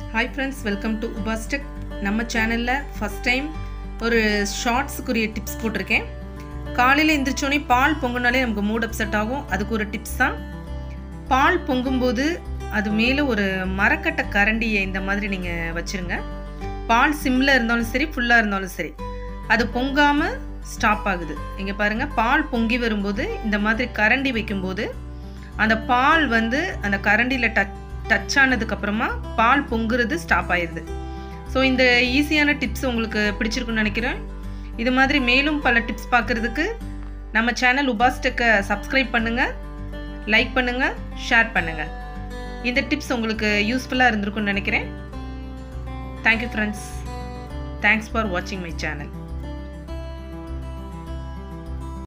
hi friends welcome to உபாஸ்டெக் நம்ம சேனலில் ஃபஸ்ட் டைம் ஒரு ஷார்ட்ஸுக்குரிய டிப்ஸ் போட்டிருக்கேன் காலையில் எந்திரிச்சோடனே பால் பொங்குனாலே நமக்கு மூட் அப்செட் ஆகும் அதுக்கு ஒரு டிப்ஸ் தான் பால் பொங்கும்போது அது மேலே ஒரு மரக்கட்டை கரண்டியை இந்த மாதிரி நீங்கள் வச்சுருங்க பால் சிம்மில் இருந்தாலும் சரி ஃபுல்லாக இருந்தாலும் சரி அது பொங்காமல் ஸ்டாப் ஆகுது இங்கே பாருங்கள் பால் பொங்கி வரும்போது இந்த மாதிரி கரண்டி வைக்கும்போது அந்த பால் வந்து அந்த கரண்டியில் டச் டச் ஆனதுக்கப்புறமா பால் பொங்குறது ஸ்டாப் ஆயிடுது ஸோ இந்த ஈஸியான டிப்ஸ் உங்களுக்கு பிடிச்சிருக்குன்னு நினைக்கிறேன் இது மாதிரி மேலும் பல டிப்ஸ் பார்க்குறதுக்கு நம்ம சேனல் உபாஸ்டெக்கை சப்ஸ்கிரைப் பண்ணுங்கள் லைக் பண்ணுங்கள் ஷேர் பண்ணுங்கள் இந்த டிப்ஸ் உங்களுக்கு யூஸ்ஃபுல்லாக இருந்திருக்குன்னு நினைக்கிறேன் தேங்க்யூ ஃப்ரெண்ட்ஸ் தேங்க்ஸ் ஃபார் வாட்சிங் மை சேனல்